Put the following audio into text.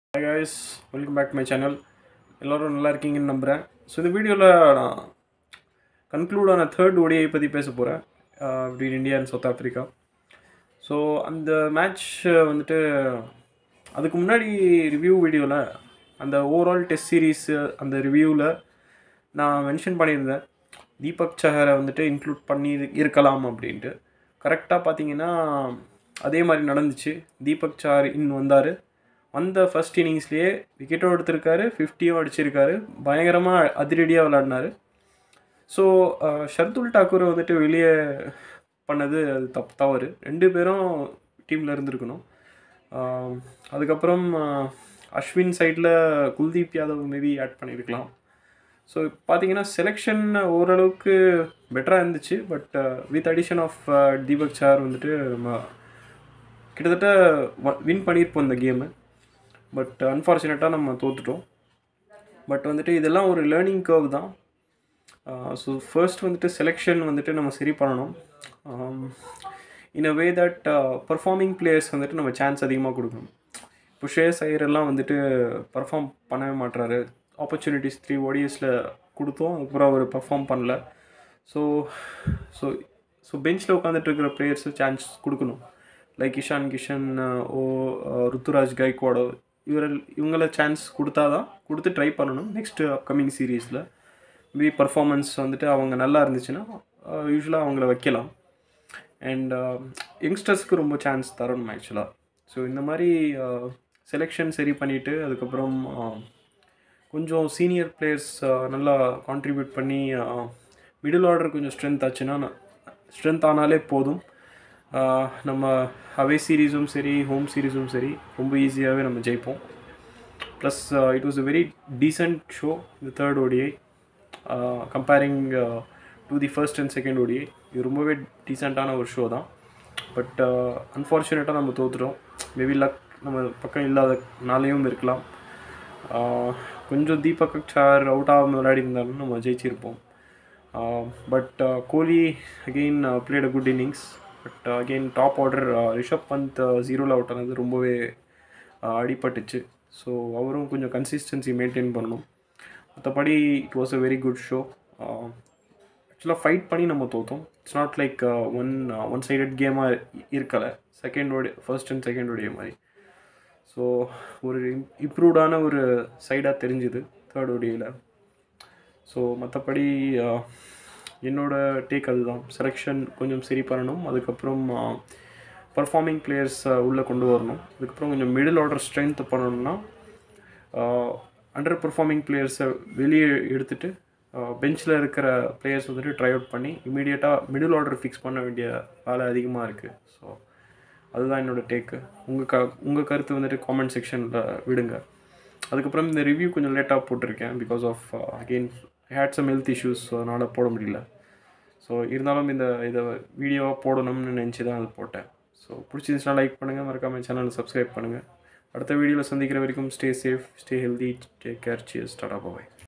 hi guys welcome back my channel எல்லோரும் நல்லா இருக்கீங்கன்னு நம்புகிறேன் ஸோ இந்த வீடியோவில் நான் கன்க்ளூட் ஆன தேர்ட் ஓடிஐ பற்றி பேச போகிறேன் between India and South Africa so அந்த மேட்ச் வந்துட்டு அதுக்கு முன்னாடி ரிவ்யூ வீடியோவில் அந்த ஓவரால் டெஸ்ட் சீரீஸ் அந்த ரிவ்யூவில் நான் மென்ஷன் பண்ணியிருந்தேன் தீபக் சஹரை வந்துட்டு இன்க்ளூட் பண்ணி இருக்கலாம் அப்படின்ட்டு கரெக்டாக பார்த்தீங்கன்னா அதே மாதிரி நடந்துச்சு தீபக் சஹர் இன் வந்தார் வந்த ஃபர்ஸ்ட் இன்னிங்ஸ்லேயே விக்கெட்டும் எடுத்திருக்காரு ஃபிஃப்டியும் அடிச்சிருக்காரு பயங்கரமாக அதிரடியாக விளாடினாரு ஸோ ஷர்துல் டாக்கூரை வந்துட்டு வெளியே பண்ணது அது தப்பு தவறு ரெண்டு பேரும் டீமில் இருந்திருக்கணும் ஆம், அதுக்கப்புறம் ஆஹ், அஸ்வின் சைடில் குல்தீப் யாதவ் மேபி ஆட் பண்ணியிருக்கலாம் ஸோ பார்த்தீங்கன்னா செலெக்ஷன் ஓரளவுக்கு பெட்டராக இருந்துச்சு but with addition of Deepak Chahar வந்துட்டு நம்ம கிட்டத்தட்ட வின் பண்ணியிருப்போம் இந்த கேமு பட் அன்ஃபார்ச்சுனேட்டாக நம்ம தோத்துட்டோம் பட் வந்துட்டு இதெல்லாம் ஒரு லேர்னிங் கர்வ் தான் ஸோ ஃபர்ஸ்ட் வந்துட்டு செலெக்ஷன் வந்துட்டு நம்ம சரி பண்ணணும் in a way that performing players வந்துட்டு நம்ம சான்ஸ் அதிகமாக கொடுக்கணும் இப்போ ஷேஸ் ஐயரெல்லாம் வந்துட்டு பர்ஃபார்ம் பண்ணவே மாட்டுறாரு ஆப்பர்ச்சுனிட்டிஸ் த்ரீ ஓடிஎஸில் கொடுத்தோம் அதுக்கப்புறம் அவர் பர்ஃபார்ம் பண்ணல ஸோ ஸோ ஸோ பெஞ்சில் உட்காந்துட்டு இருக்கிற பிளேயர்ஸு சான்ஸ் கொடுக்கணும் லைக் இஷான் கிஷன் ஓ ருத்துராஜ் கைக்வாடோ இவர இவங்கள சான்ஸ் கொடுத்தா தான் கொடுத்து ட்ரை பண்ணணும் நெக்ஸ்ட்டு அப்கமிங் சீரீஸில் மேபி பர்ஃபார்மன்ஸ் வந்துட்டு அவங்க நல்லா இருந்துச்சுன்னா யூஸ்வலாக அவங்கள வைக்கலாம் அண்ட் யங்ஸ்டர்ஸ்க்கு ரொம்ப சான்ஸ் தரணும் ஆக்சுவலாக ஸோ இந்த மாதிரி செலெக்ஷன் சரி பண்ணிவிட்டு அதுக்கப்புறம் uh, கொஞ்சம் சீனியர் பிளேயர்ஸ் நல்லா கான்ட்ரிபியூட் பண்ணி மிடில் ஆர்டர் கொஞ்சம் ஸ்ட்ரென்த் ஆச்சுன்னா ஸ்ட்ரென்த் ஆனாலே போதும் ஆஹ் நம்ம அவே சீரீஸும் சரி ஹோம் சீரீஸும் சரி ரொம்ப ஈஸியாகவே நம்ம ஜெயிப்போம் plus it was a very decent show இந்த third ODI comparing to the first and second ODI இது ரொம்பவே டீசெண்டான ஒரு ஷோ தான் பட் அன்ஃபார்ச்சுனேட்டாக நம்ம தோத்துட்டோம் மேபி லக் நம்ம பக்கம் இல்லாதனாலேயும் இருக்கலாம் ஆஹ் கொஞ்சம் தீபக் சார் அவுட் ஆகாமல் விளையாடி இருந்தாலும் நம்ம ஜெயிச்சிருப்போம் but Kohli again played a good innings but again top order Rishabh Pant ஜீரோவில் அவுட் ஆனது ரொம்பவே uh, அடிபட்டுச்சு ஸோ அவரும் கொஞ்சம் கன்சிஸ்டன்சி மெயின்டைன் பண்ணணும் மற்றபடி it was a very good show ஆக்சுவலாக ஃபைட் பண்ணி நம்ம தோத்தோம் it's not like one one sided கேமாக இருக்கலை second ODI first and second ஓடிய மாதிரி ஸோ ஒரு இம்ப்ரூவ்டான ஒரு சைடாக தெரிஞ்சுது தேர்ட் ஓடியில் ஸோ மற்றபடி என்னோட டேக் அதுதான் செலெக்ஷன் கொஞ்சம் சரி பண்ணணும் அதுக்கப்புறம் பர்ஃபார்மிங் பிளேயர்ஸ் உள்ளே கொண்டு வரணும் அதுக்கப்புறம் கொஞ்சம் மிடில் ஆர்டர் ஸ்ட்ரென்த் பண்ணணும்னா அண்டர் பர்ஃபார்மிங் பிளேயர்ஸை வெளியே எடுத்துட்டு பெஞ்சில் இருக்கிற பிளேயர்ஸ் வந்துட்டு ட்ரை அவுட் பண்ணி இமீடியட்டாக மிடில் ஆர்டர் ஃபிக்ஸ் பண்ண வேண்டிய வேலை அதிகமாக இருக்குது ஸோ அதுதான் என்னோட டேக்கு உங்கள் க உங்கள் கருத்து வந்துட்டு காமெண்ட் செக்ஷனில் விடுங்க அதுக்கப்புறம் இந்த ரிவ்யூ கொஞ்சம் லேட்டாக போட்டிருக்கேன் because of again had some health issues so அதனால் போட முடியல ஸோ இருந்தாலும் இந்த இதை வீடியோவாக போடணும்னு நினச்சி தான் அது போட்டேன் ஸோ பிடிச்சிருந்துச்சுன்னா லைக் பண்ணுங்கள் மறக்காமல் சேனலை சப்ஸ்கிரைப் பண்ணுங்கள் அடுத்த வீடியோவில் சந்திக்கிற வரைக்கும் stay safe stay healthy take care cheers tata பாய்